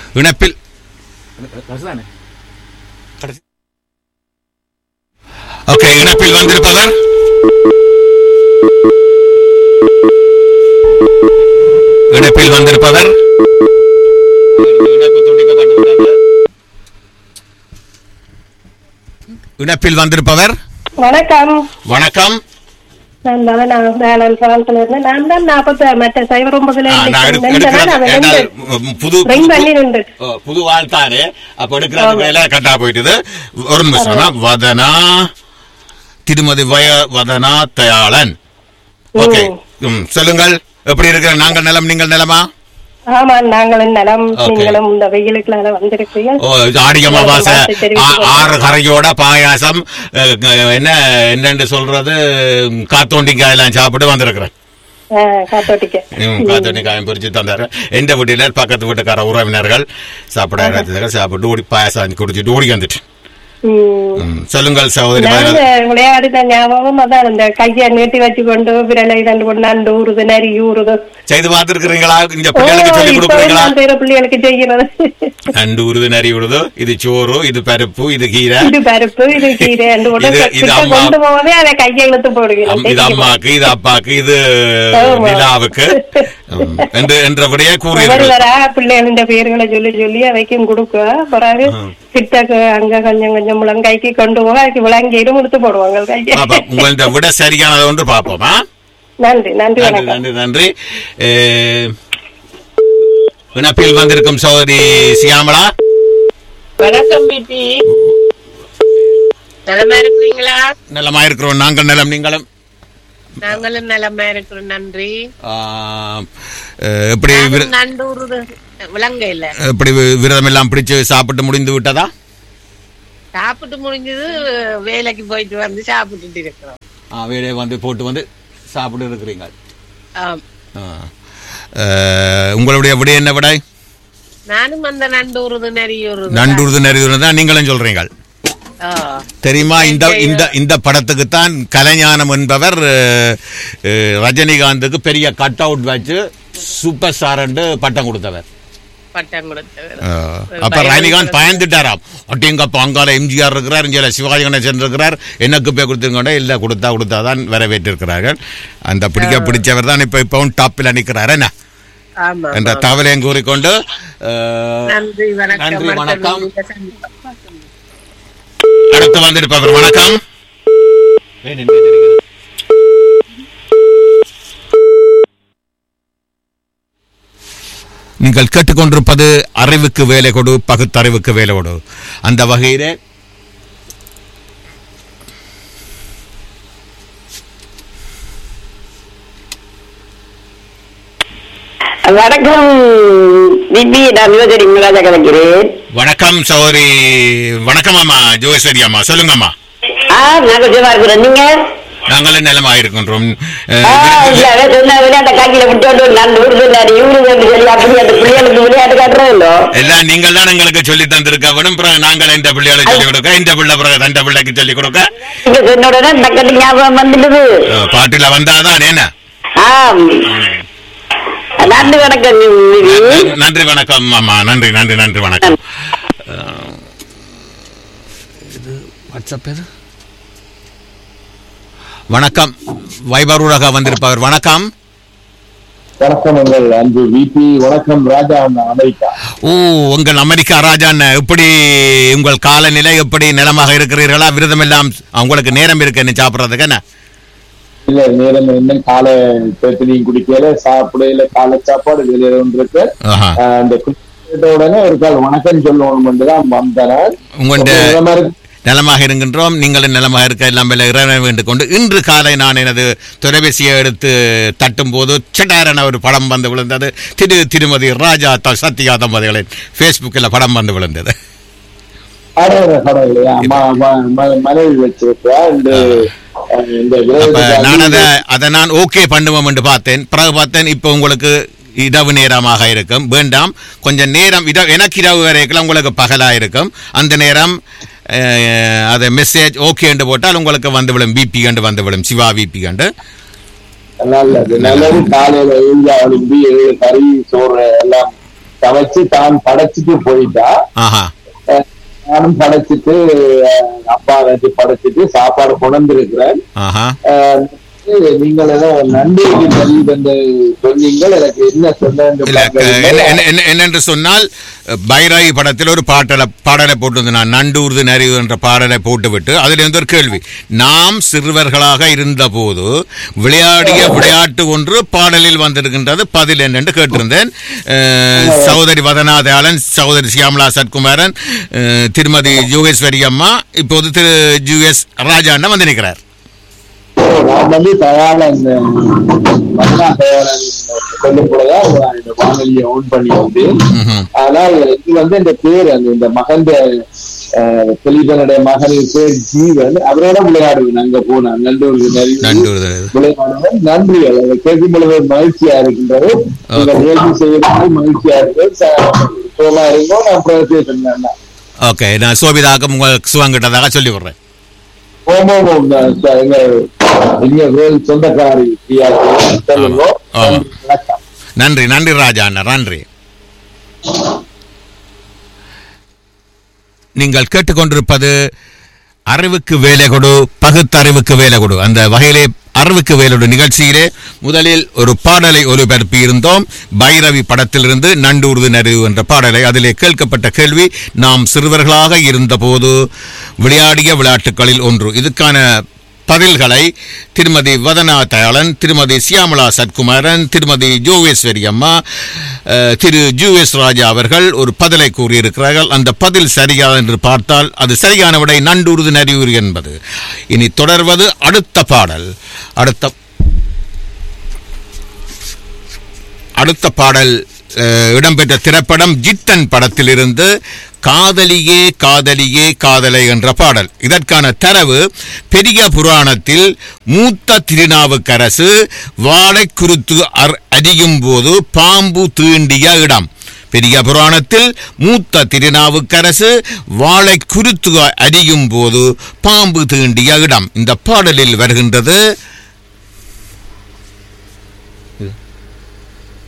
இணைப்பில் ஓகே இணைப்பில் வந்திருப்பவர் இணைப்பில் வந்திருப்பவர் இணைப்பு துண்டிக்கப்பட்டுவிட்டது. இணைப்பில் வந்திருப்பவர் வணக்கம் வணக்கம் நான் தான் நான் வேளாண் சாலத்துல இருந்தேன் நான் தான் நாற்பத்தி மற்ற சைபர் ஒன்பதுல ஆ, நான் எடுக்க- எடுக்கிறது ஏன்னால், ம், புது ரிங் புது- பண்ணி நின்று ஓ, புது வாழ்த்தாரு அப்ப எடுக்கிறது வேலை கட்டா போயிட்டுது ஒரு நிமிஷம் வதனா திருமதி வய வதனா தயாளன் ஓகே ம், சொல்லுங்கள் எப்படி இருக்கிற நாங்கள் நிலம் நீங்கள் நிலமா ஆமா நாங்களும் நலம் Okay. நீங்களும் இந்த வெயிலுக்குள்ள வந்திருக்கீங்க ஓ ஆடி அமாவாசை வாழ்த்து தெரிவித்துக் ஆ- ஆறு கரையோட பாயாசம் அஹ், க- என்ன என்னன்னு சொல்றது ம், காத்தோண்டிக்காய் எல்லாம் சாப்பிட்டு வந்திருக்கிறேன் ஆ, காத்தோட்டிக்க ம், காத்தோண்டிக்காயம் பொரிச்சு தந்தாரு எந்த வீட்டில பக்கத்து வீட்டுக்கார உறவினர்கள் சாப்பிட இடத்துல சாப்பிட்டு ஓடி பாயாசம் குடிச்சிட்டு ஓடி வந்துட்டு ம். ம், சொல்லுங்கள் சகோதரி நான் பாரதி. இந்த விளையாடின ஞாபகம் அதான் இந்த கையை நீட்டி வச்சு கொண்டு விரலை ரெண்டு கொண்டு நண்டு ஊறுது நரி ஊறுது செய்து பார்த்திருக்கிறீங்களா இந்த ஓ, பிள்ளைகளுக்கு சொல்லி இப்பவும் கொடுக்குறீங்களா நான் செய்யற பிள்ளைகளுக்கு செய்கிறது நண்டு உருது நரி உருது இது சோறு இது பருப்பு இது கீரை இது பருப்பு இது கீரை ரெண்டு கொண்டு இது- இது கிட்ட அம்மா- கொண்டு போவதே அதை கையை இழுத்து அம்- போடுகிறேன் இது அம்மாக்கு இது அப்பாக்கு இது ஆமா. நிலாவுக்கு ம், என்று என்றபடியே ஒவ்வொரு கூறியீர்கள் வரா பிள்ளைகளின் பேர்களை சொல்லி சொல்லி அவைக்கும் கொடுக்க பிறகு கிட்டக்கு அங்க கொஞ்சம் கொஞ்சம் முழங்கைக்கு கொண்டு போக அதுக்கு விளங்கிடும் கொடுத்து போடுவாங்க கைக்கு அப்ப உங்கள்ட்ட விட சரியானது ஒன்று பார்ப்போமா நன்றி நன்றி நன்றி வணக்கம் நன்றி நன்றி ஏ, விண்ணப்பில் வந்திருக்கும் சகோதரி சியாமளா வணக்கம் பிபி நலமா இருக்கிறீங்களா நலமா இருக்கிறோம் நாங்கள் நலம் நீங்களும் நாங்களும் நலமா இருக்கிறோம் நன்றி ஆ, அஹ், எப்படி விர- நண்டூர் விலங்க இல்ல எப்படி வி- விரதம் எல்லாம் பிடிச்சு சாப்பிட்டு முடிந்து விட்டதா சாப்பிட்டு முடிஞ்சது வேலைக்கு போயிட்டு வந்து சாப்பிட்டுட்டு இருக்கிறோம் ஆ, வேலையை வந்து போட்டு வந்து சாப்பிட்டு இருக்கிறீங்க ஆம். ஆ. அஹ், உங்களுடைய விடை என்ன விடை நானும் அந்த நண்டூருது நெறியூருது நண்டுருது நெறிதுன்னு தான் நீங்களும் சொல்றீங்க ஆ. தெரியுமா இந்த இந்த இந்த படத்துக்கு தான் கலைஞானம் என்பவர் அஹ், அஹ், ரஜினிகாந்துக்கு பெரிய கட் அவுட் வச்சு சூப்பர் ஸ்டார் என்று பட்டம் கொடுத்தவர் பட்டம் கொடுத்தவர் அஹ், அப்ப ரஜினிகாந்த் பயந்துட்டாராம் ஒட்டியங்கப்ப அங்கால எம்ஜிஆர் இருக்கிறார் இங்கே சிவாஜி கணேசன் இருக்கிறார் எனக்கு போய் கொடுத்துருக்கோட இல்ல கொடுத்தா கொடுத்தாதான் வரவேற்றிருக்கிறார்கள் அந்த பிடிக்க பிடிச்சவர் தான் இப்ப இப்பவும் டாப்பில் நிற்கிறார் என்ன ஆமா என்ற தகவலையும் கூறிக்கொண்டு அஹ், நன்றி வணக்கம் நன்றி, அடுத்த வணக்கம். வீடியோல சந்திப்போம். அடுத்து வந்திருப்பவர் வணக்கம் நீங்கள் கேட்டுக்கொண்டிருப்பது அறிவுக்கு வேலை கொடு பகுத்தறிவுக்கு வேலை கொடு அந்த வகையிலே வணக்கம் பிபி நான் யுவஜரி ராஜா கலைக்கிறேன் வணக்கம் சௌரி வணக்கம் அம்மா ஜோஸ்வரி அம்மா சொல்லுங்க அம்மா ஆ நான் கொஞ்சமா இருக்கிறேன் நீங்க நாங்களும் நிலமாக இருக்கின்றோம் ஆ, இல்ல அவன் சொன்ன விளையாட்ட காக்கில விட்டு நான் ஊருக்கு நான் இவரு சொல்லி அப்படி அந்த பிள்ளைகளுக்கு விளையாட்டு காட்டுறதில்லோ எல்லாம் நீங்கள் தான் எங்களுக்கு சொல்லி தந்திருக்க வேணும் பிறகு நாங்கள் இந்த பிள்ளைகளுக்கு சொல்லிக் கொடுக்க இந்த பிள்ளை பிறகு தந்த பிள்ளைக்கு சொல்லிக் கொடுக்க நீங்க சொன்ன உடனே டக்கட்டு ஞாபகம் வந்துடுது அஹ், பாட்டுல வந்தாதான் என்ன ஆம் நன்றி வணக்கம் பிபி நன்றி வணக்கம் அம்மா நன்றி நன்றி நன்றி வணக்கம் அஹ், இது வாட்ஸ்அப் எது வணக்கம் வைபரூராக வந்திருப்பவர் வணக்கம் வணக்கம் எங்கள் அன்பு விபி வணக்கம் ராஜா அண்ணா, அமெரிக்கா ஓ உங்கள் அமெரிக்கா ராஜான் எப்படி உங்கள் காலநிலை எப்படி நிலமாக இருக்கிறீர்களா விரதம் எல்லாம் உங்களுக்கு நேரம் இருக்கு என்ன சாப்பிடுறதுக்கு என்ன இல்ல நேரம் என்ன காலை பேத்தினியும் குடிக்கல சாப்பிடல காலை சாப்பாடு வெளியில ஒன்றிருக்கு ஆஹா. ஆஹ் இந்த குடித்த உடனே ஒரு கால் வணக்கம் சொல்லணும் தான் வந்தனால் உங்களுடைய நலமாக இருக்கின்றோம் நீங்களும் நலமாக இருக்க எல்லாம் மேல இறைவனை வேண்டிக் கொண்டு இன்று காலை நான் எனது தொலைபேசியை எடுத்து தட்டும் போது சட்டாரென ஒரு படம் வந்து விழுந்தது திரு திருமதி ராஜா த சத்யா தம்பதிகளின் ஃபேஸ்புக்கில் படம் வந்து விழுந்தது கடவுளையா மனைவி வச்சிருக்கா இந்த ஆஹ் இந்த அப்ப நான் அதை விரதத்துக்கு அதை நான் ஓகே பண்ணுவோம் என்று பார்த்தேன் பிறகு பார்த்தேன் இப்போ உங்களுக்கு இரவு நேரமாக இருக்கும் வேண்டாம் கொஞ்சம் நேரம் இரவு எனக்கு இரவு வரைக்கும் உங்களுக்கு பகலா இருக்கும் அந்த நேரம் அஹ், அதை மெசேஜ் ஓகே என்று போட்டால் உங்களுக்கு வந்து விடும் பிபி கண்டு வந்து விடும் சிவா பிபி கண்டு நல்லது நல்லது காலையில எழுந்து அழும்பி ஏழு கறி சோறு எல்லாம் சமைச்சு தான் படைச்சிட்டு போயிட்டா ஆஹா அஹ், நானும் படைச்சிட்டு அஹ், அப்பா வச்சு படைச்சிட்டு சாப்பாடு கொண்டு இருக்கிறேன் ஆஹா நீங்கள் ஏதோ நன்றி பதிவு என்று சொன்னீங்கள் எனக்கு என்ன சொன்ன இல்ல க- என்ன- என்ன- என்ன- என்னென்று சொன்னால் பைராகி படத்தில் ஒரு பாட்டலை பாடலை போட்டு நான் நண்டூர்து நரிவு என்ற பாடலை போட்டுவிட்டு அதில் இருந்து ஒரு கேள்வி நாம் சிறுவர்களாக இருந்தபோது விளையாடிய விளையாட்டு ஒன்று பாடலில் வந்திருக்கின்றது பதில் என்னென்று கேட்டிருந்தேன் அஹ், சகோதரி வதனாதயாளன் சகோதரி சியாமலா சத்குமாரன் அஹ், திருமதி யோகேஸ்வரி அம்மா இப்போது திரு ஜு எஸ் ராஜாண்ணா வந்து நிற்கிறார் நான் வந்து தயாரன் இந்த மன்னா தயாரன் சொல்லும் பொழுதுதான் நான் இந்த வானொலியை ஓன் பண்ணி வந்து ம்ஹும். ஆனால் இது வந்து இந்த பேர் அந்த இந்த மகந்த தெளிவனுடைய மகனின் பேர் ஜீவன் அவரோட விளையாடுவேன் அங்க போனேன் நல்லூர் நிறைய நண்டூர்து விளையாடுவேன் நன்றி அதை கேட்கும் பொழுது மகிழ்ச்சியா இருக்கின்றது நீங்க நிகழ்ச்சி செய்யறது மகிழ்ச்சியா இருக்கு சோமா இருக்கோம் நான் அப்புறம் பேசுறேன் ஓகே நான் சோபிதாக்கம் உங்களுக்கு சுவங்கிட்டதாக சொல்லி விடுறேன் ஓம் ஓம் ஓம் நான் ச- எங்க எங்க வேல் சொந்தக்காரி பிரியா சொல்லுங்க ஆமா. ஆமா. வணக்கம் நன்றி நன்றி ராஜா அண்ணா நன்றி நீங்கள் கேட்டுக்கொண்டிருப்பது அறிவுக்கு வேலை கொடு பகுத்தறிவுக்கு வேலை கொடு அந்த வகையிலே அறிவுக்கு வேலோடு நிகழ்ச்சியிலே முதலில் ஒரு பாடலை ஒலிபரப்பி இருந்தோம் பைரவி படத்திலிருந்து நண்டூர்து நரிவு என்ற பாடலை அதிலே கேட்கப்பட்ட கேள்வி நாம் சிறுவர்களாக இருந்தபோது விளையாடிய விளையாட்டுகளில் ஒன்று இதுக்கான பதில்களை திருமதி வதனா தயாளன் திருமதி சியாமலா சத்குமாரன் திருமதி ஜோகேஸ்வரி அம்மா அஹ், திரு ஜு எஸ் ராஜா அவர்கள் ஒரு பதிலை கூறியிருக்கிறார்கள் அந்த பதில் சரியா என்று பார்த்தால் அது சரியான விடை நண்டூர்து நரியூர் என்பது இனி தொடர்வது அடுத்த பாடல் அடுத்த அடுத்த பாடல் அஹ், இடம்பெற்ற திரைப்படம் ஜித்தன் படத்திலிருந்து காதலியே காதலியே காதலை என்ற பாடல் இதற்கான தரவு பெரிய புராணத்தில் மூத்த திருநாவுக்கரசு வாழைக்குருத்து அர் அறியும் போது பாம்பு தீண்டிய இடம் பெரிய புராணத்தில் மூத்த திருநாவுக்கரசு வாழைக்குருத்து அறியும் போது பாம்பு தீண்டிய இடம் இந்த பாடலில் வருகின்றது